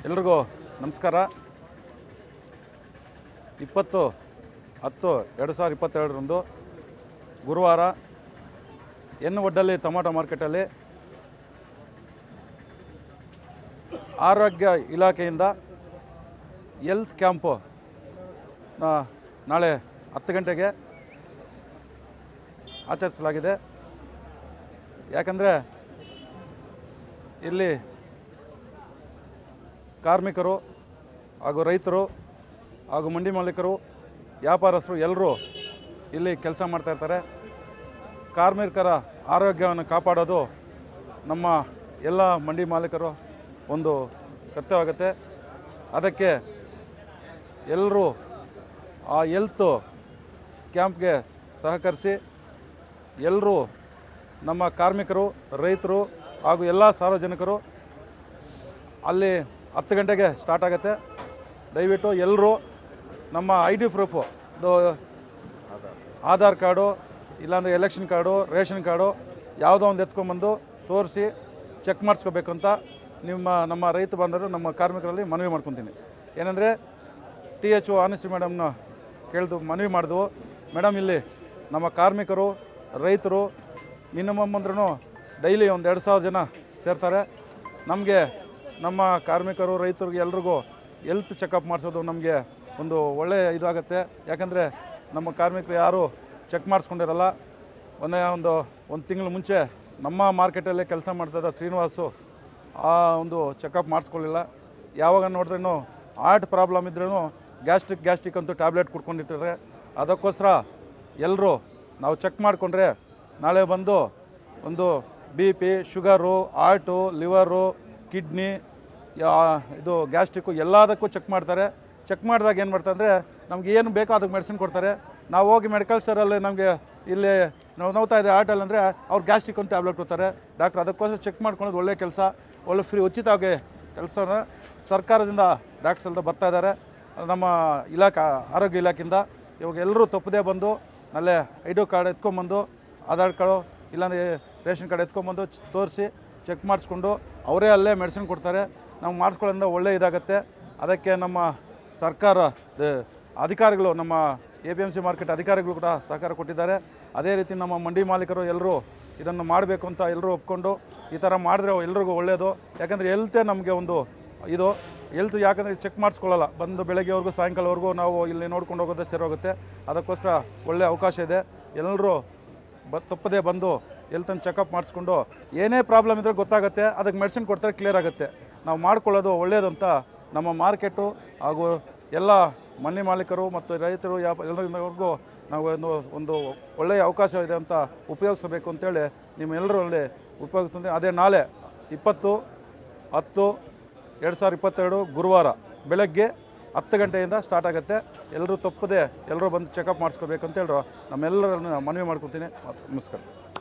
ಎಲ್ರಿಗೂ ನಮಸ್ಕಾರ ಇಪ್ಪತ್ತು ಹತ್ತು ಎರಡು ಸಾವಿರದ ಇಪ್ಪತ್ತೆರಡರಂದು ಗುರುವಾರ ಎನ್ನು ಒಡ್ಡಲ್ಲಿ ಟೊಮಾಟೊ ಮಾರ್ಕೆಟಲ್ಲಿ ಆರೋಗ್ಯ ಇಲಾಖೆಯಿಂದ ಎಲ್ತ್ ಕ್ಯಾಂಪು ನಾ- ನಾಳೆ ಹತ್ತು ಗಂಟೆಗೆ ಆಚರಿಸಲಾಗಿದೆ ಯಾಕಂದರೆ ಇಲ್ಲಿ ಕಾರ್ಮಿಕರು ಹಾಗೂ ರೈತರು ಹಾಗೂ ಮಂಡಿ ಮಾಲೀಕರು ವ್ಯಾಪಾರಸ್ಥರು ಎಲ್ಲರೂ ಇಲ್ಲಿ ಕೆಲಸ ಮಾಡ್ತಾ ಇರ್ತಾರೆ ಕಾರ್ಮಿಕರ ಆರೋಗ್ಯವನ್ನು ಕಾಪಾಡೋದು ನಮ್ಮ ಎಲ್ಲ ಮಂಡಿ ಮಾಲೀಕರು ಒಂದು ಕರ್ತವ್ಯವಾಗುತ್ತೆ ಅದಕ್ಕೆ ಎಲ್ಲರೂ ಆ ಎಲ್ತು ಕ್ಯಾಂಪ್ಗೆ ಸಹಕರಿಸಿ ಎಲ್ಲರೂ ನಮ್ಮ ಕಾರ್ಮಿಕರು ರೈತರು ಹಾಗೂ ಎಲ್ಲ ಸಾರ್ವಜನಿಕರು ಅಲ್ಲಿ ಹತ್ತು ಗಂಟೆಗೆ ಸ್ಟಾರ್ಟ್ ಆಗುತ್ತೆ ದಯವಿಟ್ಟು ಎಲ್ಲರೂ ನಮ್ಮ ಐ ಡಿ ಪ್ರೂಫು ಇದು ಆಧಾರ್ ಕಾರ್ಡು ಇಲ್ಲಾಂದರೆ ಎಲೆಕ್ಷನ್ ಕಾರ್ಡು ರೇಷನ್ ಕಾರ್ಡು ಯಾವುದೋ ಒಂದು ಎತ್ಕೊಂಬಂದು ತೋರಿಸಿ ಚೆಕ್ ಮಾಡಿಸ್ಕೋಬೇಕು ಅಂತ ನಿಮ್ಮ ನಮ್ಮ ರೈತ ಬಾಂಧವರು ನಮ್ಮ ಕಾರ್ಮಿಕರಲ್ಲಿ ಮನವಿ ಮಾಡ್ಕೊತೀನಿ ಏನಂದರೆ ಟಿ ಎಚ್ ಒ ಆನೆಸ್ಟಿ ಮೇಡಮ್ನ ಕೇಳಿದು ಮನವಿ ಮಾಡಿದ್ವು ಮೇಡಮ್ ಇಲ್ಲಿ ನಮ್ಮ ಕಾರ್ಮಿಕರು ರೈತರು ಮಿನಿಮಮ್ ಅಂದ್ರೂ ಡೈಲಿ ಒಂದು ಎರಡು ಸಾವಿರ ಜನ ಸೇರ್ತಾರೆ ನಮಗೆ ನಮ್ಮ ಕಾರ್ಮಿಕರು ರೈತರಿಗೆ ಎಲ್ರಿಗೂ ಎಲ್ತ್ ಚೆಕಪ್ ಮಾಡಿಸೋದು ನಮಗೆ ಒಂದು ಒಳ್ಳೆಯ ಇದಾಗುತ್ತೆ ಯಾಕಂದರೆ ನಮ್ಮ ಕಾರ್ಮಿಕರು ಯಾರು ಚೆಕ್ ಮಾಡಿಸ್ಕೊಂಡಿರಲ್ಲ ಒಂದೇ ಒಂದು ಒಂದು ತಿಂಗಳು ಮುಂಚೆ ನಮ್ಮ ಮಾರ್ಕೆಟಲ್ಲೇ ಕೆಲಸ ಮಾಡ್ತಿದ್ದ ಶ್ರೀನಿವಾಸು ಆ ಒಂದು ಚೆಕಪ್ ಮಾಡಿಸ್ಕೊಳ್ಳಿಲ್ಲ ಯಾವಾಗ ನೋಡಿದ್ರೂ ಹಾರ್ಟ್ ಪ್ರಾಬ್ಲಮ್ ಇದ್ರೂ ಗ್ಯಾಸ್ಟ್ರಿಕ್ ಗ್ಯಾಸ್ಟ್ರಿಕ್ ಅಂತೂ ಟ್ಯಾಬ್ಲೆಟ್ ಕುಡ್ಕೊಂಡಿರ್ತಾರೆ ಅದಕ್ಕೋಸ್ಕರ ಎಲ್ಲರೂ ನಾವು ಚೆಕ್ ಮಾಡಿಕೊಂಡ್ರೆ ನಾಳೆ ಬಂದು ಒಂದು B P sugar heart liver kidney ಇದು ಗ್ಯಾಸ್ಟ್ರಿಕ್ಕು ಎಲ್ಲದಕ್ಕೂ ಚೆಕ್ ಮಾಡ್ತಾರೆ ಚೆಕ್ ಮಾಡಿದಾಗ ಏನು ಮಾಡ್ತಾರೆ ಅಂದರೆ ನಮ್ಗೆ ಏನು ಬೇಕೋ ಅದಕ್ಕೆ ಮೆಡಿಸಿನ್ ಕೊಡ್ತಾರೆ ನಾವು ಹೋಗಿ ಮೆಡಿಕಲ್ ಸ್ಟೋರಲ್ಲಿ ನಮಗೆ ಇಲ್ಲಿ ನಾವು ನೋವ್ತಾ ಇದೆ ಹಾರ್ಟಲ್ಲಿ ಅಂದರೆ ಅವ್ರು ಗ್ಯಾಸ್ಟ್ರಿಕ್ ಒಂದು ಟ್ಯಾಬ್ಲೆಟ್ ಕೊಡ್ತಾರೆ ಡಾಕ್ಟ್ರ್ ಅದಕ್ಕೋಸ್ಕರ ಚೆಕ್ ಮಾಡ್ಕೊಳ್ಳೋದು ಒಳ್ಳೆ ಕೆಲಸ ಒಳ್ಳೆ ಫ್ರೀ ಉಚಿತವಾಗಿ ಕೆಲಸನ ಸರ್ಕಾರದಿಂದ ಡಾಕ್ಟ್ರ್ಸ್ ಎಲ್ಲ ಬರ್ತಾ ಇದ್ದಾರೆ ನಮ್ಮ ಇಲಾಖೆ ಆರೋಗ್ಯ ಇಲಾಖೆಯಿಂದ ಇವಾಗ ಎಲ್ಲರೂ ತಪ್ಪದೇ ಬಂದು ಅಲ್ಲೇ ಐ ಡಿ ಕಾರ್ಡ್ ಎತ್ಕೊಂಬಂದು ಆಧಾರ್ ಕಾರ್ಡು ಇಲ್ಲಾಂದರೆ ರೇಷನ್ ಕಾರ್ಡ್ ಎತ್ಕೊಂಬಂದು ತೋರಿಸಿ ಚೆಕ್ ಮಾಡಿಸ್ಕೊಂಡು ಅವರೇ ಅಲ್ಲೇ ಮೆಡಿಸಿನ್ ಕೊಡ್ತಾರೆ ನಾವು ಮಾಡಿಸ್ಕೊಳ್ಳೋದ್ರಿಂದ ಒಳ್ಳೆ ಇದಾಗುತ್ತೆ ಅದಕ್ಕೆ ನಮ್ಮ ಸರ್ಕಾರ ದ- ಅಧಿಕಾರಿಗಳು ನಮ್ಮ A P M C market ಅಧಿಕಾರಿಗಳು ಕೂಡ ಸಹಕಾರ ಕೊಟ್ಟಿದ್ದಾರೆ ಅದೇ ರೀತಿ ನಮ್ಮ ಮಂಡಿ ಮಾಲೀಕರು ಎಲ್ಲರೂ ಇದನ್ನು ಮಾಡಬೇಕು ಅಂತ ಎಲ್ಲರೂ ಒಪ್ಕೊಂಡು ಈ ಥರ ಮಾಡಿದ್ರೆ ಎಲ್ರಿಗೂ ಒಳ್ಳೆಯದು ಯಾಕಂದರೆ ಹೆಲ್ತೇ ನಮಗೆ ಒಂದು ಇದು ಹೆಲ್ತ್ ಯಾಕಂದರೆ ಚೆಕ್ ಮಾಡಿಸ್ಕೊಳ್ಳಲ್ಲ ಬಂದು ಬೆಳಗ್ಗೆವರೆಗೂ ಸಾಯಂಕಾಲವರೆಗೂ ನಾವು ಇಲ್ಲಿ ನೋಡ್ಕೊಂಡು ಹೋಗೋದೇ ಸೇರೋಗುತ್ತೆ ಅದಕ್ಕೋಸ್ಕರ ಒಳ್ಳೆಯ ಅವಕಾಶ ಇದೆ ಎಲ್ಲರೂ ಬ ತಪ್ಪದೇ ಬಂದು ಹೆಲ್ತನ್ನು ಚೆಕಪ್ ಮಾಡಿಸ್ಕೊಂಡು ಏನೇ ಪ್ರಾಬ್ಲಮ್ ಇದ್ದರೆ ಗೊತ್ತಾಗುತ್ತೆ ಅದಕ್ಕೆ ಮೆಡಿಸಿನ್ ಕೊಡ್ತಾರೆ ಕ್ಲಿಯರ್ ಆಗುತ್ತೆ ನಾವು ಮಾಡ್ಕೊಳ್ಳೋದು ಒಳ್ಳೆಯದು ಅಂತ ನಮ್ಮ ಮಾರ್ಕೆಟು ಹಾಗೂ ಎಲ್ಲ ಮನೆ ಮಾಲೀಕರು ಮತ್ತು ರೈತರು ಯಾವ ಎಲ್ಲರಿಗೂ ನಾವು ಒಂದು ಒಂದು ಒಳ್ಳೆಯ ಅವಕಾಶ ಇದೆ ಅಂತ ಉಪಯೋಗಿಸಬೇಕು ಅಂತೇಳಿ ನಿಮ್ಮೆಲ್ಲರಲ್ಲಿ ಉಪಯೋಗಿಸ್ತೀನಿ ಅದೇ ನಾಳೆ ಇಪ್ಪತ್ತು ಹತ್ತು ಎರಡು ಸಾವಿರದ ಇಪ್ಪತ್ತೆರಡು ಗುರುವಾರ ಬೆಳಗ್ಗೆ ಹತ್ತು ಗಂಟೆಯಿಂದ ಸ್ಟಾರ್ಟ್ ಆಗುತ್ತೆ ಎಲ್ಲರೂ ತಪ್ಪದೆ ಎಲ್ಲರೂ ಬಂದು ಚೆಕಪ್ ಮಾಡಿಸ್ಕೋಬೇಕು ಅಂತ ಹೇಳಿದ್ರು ನಮ್ಮೆಲ್ಲರನ್ನು ಮನವಿ ಮಾಡ್ಕೊತೀನಿ ನಮಸ್ಕಾರ